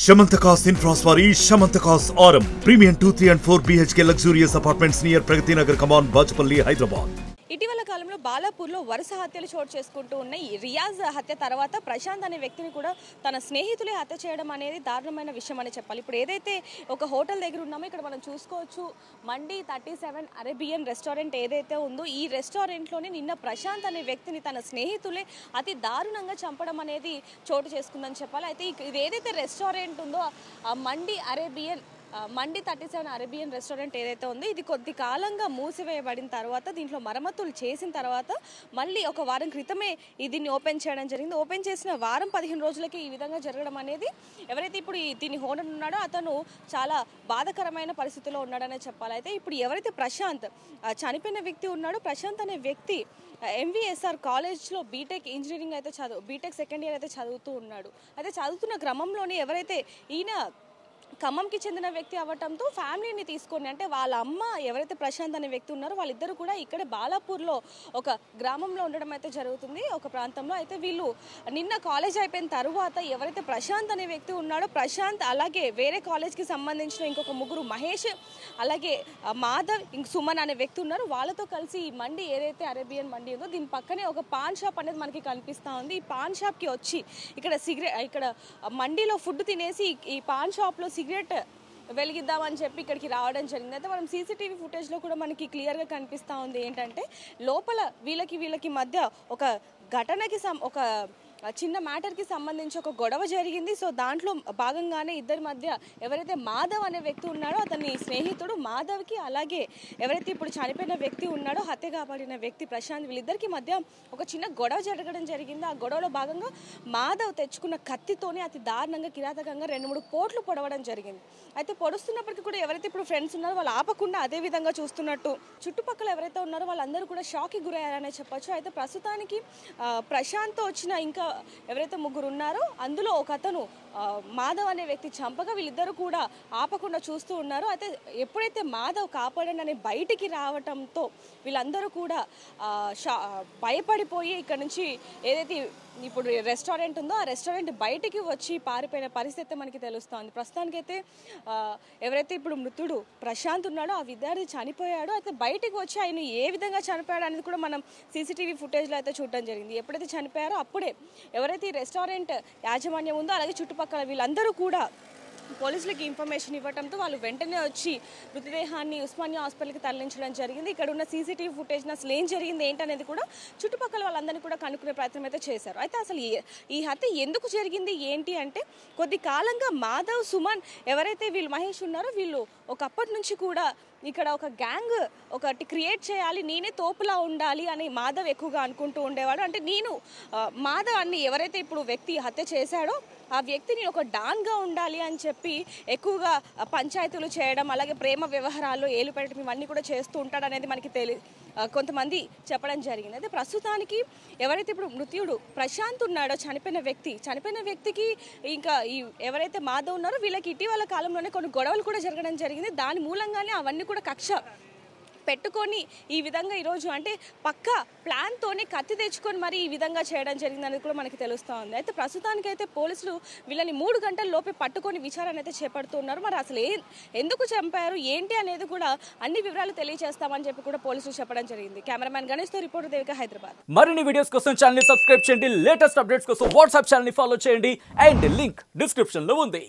Shamantakas Infras వారి Shamantakas Aurum premium two three and four BHK luxurious apartments near Pragathi Nagar Kaman Bajpalli Hyderabad ఇటీవల కాలంలో బాలాపూర్లో వరుస హత్యలు చోటు చేసుకుంటూ ఉన్నాయి ఈ రియాజ్ హత్య తర్వాత ప్రశాంత్ అనే వ్యక్తిని కూడా తన స్నేహితులే హత్య చేయడం అనేది దారుణమైన విషయం అని చెప్పాలి ఇప్పుడు ఏదైతే ఒక హోటల్ దగ్గర ఉన్నామో ఇక్కడ మనం చూసుకోవచ్చు Mandi thirty seven Arabian restaurant ఏదైతే ఉందో ఈ రెస్టారెంట్లోనే నిన్న ప్రశాంత్ అనే వ్యక్తిని తన స్నేహితులే అతి దారుణంగా చంపడం అనేది చోటు చేసుకుందని చెప్పాలి అయితే ఇక- ఇది ఏదైతే రెస్టారెంట్ ఉందో ఆ మండి అరేబియన్ ఆ, Mandi thirty seven Arabian restaurant ఏదైతే ఉందో ఇది కొద్ది కాలంగా మూసివేయబడిన తర్వాత దీంట్లో మరమ్మతులు చేసిన తర్వాత మళ్ళీ ఒక వారం క్రితమే ఈ దీన్ని ఓపెన్ చేయడం జరిగింది ఓపెన్ చేసిన వారం పదిహేను రోజులకి ఈ విధంగా జరగడం అనేది ఎవరైతే ఇప్పుడు ఈ దీని హోనర్ ఉన్నాడో అతను చాలా బాధాకరమైన పరిస్థితిలో ఉన్నాడనే చెప్పాలి అయితే ఇప్పుడు ఎవరైతే ప్రశాంత్ ఆ, చనిపోయిన వ్యక్తి ఉన్నాడో ప్రశాంత్ అనే వ్యక్తి ఎంవిఎస్ఆర్ కాలేజ్లో బీటెక్ ఇంజనీరింగ్ అయితే చదువు బీటెక్ సెకండ్ ఇయర్ అయితే చదువుతూ ఉన్నాడు అయితే చదువుతున్న క్రమంలోనే ఎవరైతే ఈయన ఖమ్మంకి చెందిన వ్యక్తి అవ్వటంతో ఫ్యామిలీని తీసుకొని అంటే వాళ్ళ అమ్మ ఎవరైతే ప్రశాంత్ అనే వ్యక్తి ఉన్నారో వాళ్ళిద్దరు కూడా ఇక్కడే బాలాపూర్లో ఒక గ్రామంలో ఉండడం అయితే జరుగుతుంది ఒక ప్రాంతంలో అయితే వీళ్ళు నిన్న కాలేజ్ అయిపోయిన తర్వాత ఎవరైతే ప్రశాంత్ అనే వ్యక్తి ఉన్నాడో ప్రశాంత్ అలాగే వేరే కాలేజ్కి సంబంధించిన ఇంకొక ముగ్గురు మహేష్ అలాగే ఆ, మాధవ్ ఇంక సుమన్ అనే వ్యక్తి ఉన్నారు వాళ్ళతో కలిసి ఈ మండి ఏదైతే అరేబియన్ మండి ఉందో దీని పక్కనే ఒక పాన్ షాప్ అనేది మనకి కనిపిస్తూ ఉంది ఈ పాన్ షాప్కి వచ్చి ఇక్కడ సిగరెట్ ఇక్కడ మండీలో ఫుడ్ తినేసి ఈ- ఈ పాన్ షాప్లో సిగరెట్ వెలిగిద్దామని చెప్పి ఇక్కడికి రావడం జరిగింది అయితే మనం సీసీటీవీ ఫుటేజ్లో కూడా మనకి క్లియర్గా కనిపిస్తూ ఉంది ఏంటంటే లోపల వీళ్ళకి వీళ్ళకి మధ్య ఒక ఘటనకి సం ఒక చిన్న మ్యాటర్కి సంబంధించి ఒక గొడవ జరిగింది సో దాంట్లో భాగంగానే ఇద్దరి మధ్య ఎవరైతే మాధవ్ అనే వ్యక్తి ఉన్నాడో అతని స్నేహితుడు మాధవ్కి అలాగే ఎవరైతే ఇప్పుడు చనిపోయిన వ్యక్తి ఉన్నాడో హత్య కాబడిన వ్యక్తి ప్రశాంత్ వీళ్ళిద్దరికి మధ్య ఒక చిన్న గొడవ జరగడం జరిగింది ఆ గొడవలో భాగంగా మాధవ్ తెచ్చుకున్న కత్తితోనే అతి దారుణంగా కిరాతకంగా రెండు మూడు పోట్లు పొడవడం జరిగింది అయితే పొడుస్తున్నప్పటికీ కూడా ఎవరైతే ఇప్పుడు ఫ్రెండ్స్ ఉన్నారో వాళ్ళు ఆపకుండా అదే విధంగా చూస్తున్నట్టు చుట్టుపక్కల ఎవరైతే ఉన్నారో వాళ్ళందరూ కూడా షాక్కి గురయ్యారనే చెప్పొచ్చు అయితే ప్రస్తుతానికి ఆ, ప్రశాంత్తో వచ్చిన ఇంకా ఎవరైతే ముగ్గురు ఉన్నారో అందులో ఒక అతను ఆ, మాధవ్ అనే వ్యక్తి చంపగా వీళ్ళిద్దరూ కూడా ఆపకుండా చూస్తూ ఉన్నారు అయితే ఎప్పుడైతే మాధవ్ కాపాడండి అనే బయటికి రావటంతో వీళ్ళందరూ కూడా ఆ, షా- భయపడిపోయి ఇక్కడ నుంచి ఏదైతే ఇప్పుడు రెస్టారెంట్ ఉందో ఆ రెస్టారెంట్ బయటికి వచ్చి పారిపోయిన పరిస్థితి మనకి తెలుస్తోంది ప్రస్తుతానికైతే ఆ, ఎవరైతే ఇప్పుడు మృతుడు ప్రశాంత్ ఉన్నాడో ఆ విద్యార్థి చనిపోయాడో అయితే బయటికి వచ్చి ఆయన ఏ విధంగా చనిపోయాడు అనేది కూడా మనం సీసీటీవీ ఫుటేజ్లో అయితే చూడడం జరిగింది ఎప్పుడైతే చనిపోయారో అప్పుడే ఎవరైతే ఈ రెస్టారెంట్ యాజమాన్యం ఉందో అలాగే చుట్టుపక్కల వీళ్ళందరూ కూడా పోలీసులకి ఇన్ఫర్మేషన్ ఇవ్వడంతో వాళ్ళు వెంటనే వచ్చి మృతదేహాన్ని ఉస్మానియా హాస్పిటల్కి తరలించడం జరిగింది ఇక్కడ ఉన్న సీసీటీవీ ఫుటేజ్ అసలు ఏం జరిగింది ఏంటనేది కూడా చుట్టుపక్కల వాళ్ళందరినీ కూడా కనుక్కునే ప్రయత్నం అయితే చేశారు అయితే అసలు ఈ- ఈ హత్య ఎందుకు జరిగింది ఏంటి అంటే కొద్ది కాలంగా మాధవ్ సుమన్ ఎవరైతే వీళ్ళు మహేష్ ఉన్నారో వీళ్ళు ఒకప్పటి నుంచి కూడా ఇక్కడ ఒక గ్యాంగ్ ఒకటి క్రియేట్ చేయాలి నేనే తోపులా ఉండాలి అని మాధవ్ ఎక్కువగా అనుకుంటూ ఉండేవాడు అంటే నేను ఆ, మాధవ్ అన్ని ఎవరైతే ఇప్పుడు వ్యక్తి హత్య చేశాడో ఆ వ్యక్తి నేను ఒక డాన్గా ఉండాలి అని చెప్పి ఎక్కువగా ఆ, పంచాయతీలు చేయడం అలాగే ప్రేమ వ్యవహారాల్లో ఏలు పెట్టడం ఇవన్నీ కూడా చేస్తూ ఉంటాడు అనేది మనకి తెలి ఆ, కొంతమంది చెప్పడం జరిగింది అయితే ప్రస్తుతానికి ఎవరైతే ఇప్పుడు మృత్యుడు ప్రశాంత్ ఉన్నాడో చనిపోయిన వ్యక్తి చనిపోయిన వ్యక్తికి ఇంకా ఈ ఎవరైతే మాధవ్ ఉన్నారో వీళ్ళకి ఇటీవల కాలంలోనే కొన్ని గొడవలు కూడా జరగడం జరిగింది దాని మూలంగానే అవన్నీ కూడా కక్ష పెట్టుకొని ఈ విధంగా ఈరోజు అంటే పక్క ప్లాన్తోనే కత్తి తెచ్చుకొని మరి ఈ విధంగా చేయడం జరిగింది అనేది కూడా మనకి తెలుస్తూ ఉంది అయితే ప్రస్తుతానికైతే పోలీసులు వీళ్ళని మూడు గంటల లోపే పట్టుకొని విచారణ అయితే చేపడుతున్నారు మరి అసలు ఏ ఎందుకు చంపారు ఏంటి అనేది కూడా అన్ని వివరాలు తెలియజేస్తామని చెప్పి కూడా పోలీసులు చెప్పడం జరిగింది కెమెరామ్యాన్ గణేష్తో రిపోర్టర్ దేవిక హైదరాబాద్ మరిన్ని వీడియోస్ కోసం ఛానల్ ని సబ్స్క్రైబ్ చేయండి లేటెస్ట్ అప్డేట్స్ కోసం వాట్సాప్ ఛానల్ ని ఫాలో చేయండి అండ్ లింక్ డిస్క్రిప్షన్ లో ఉంది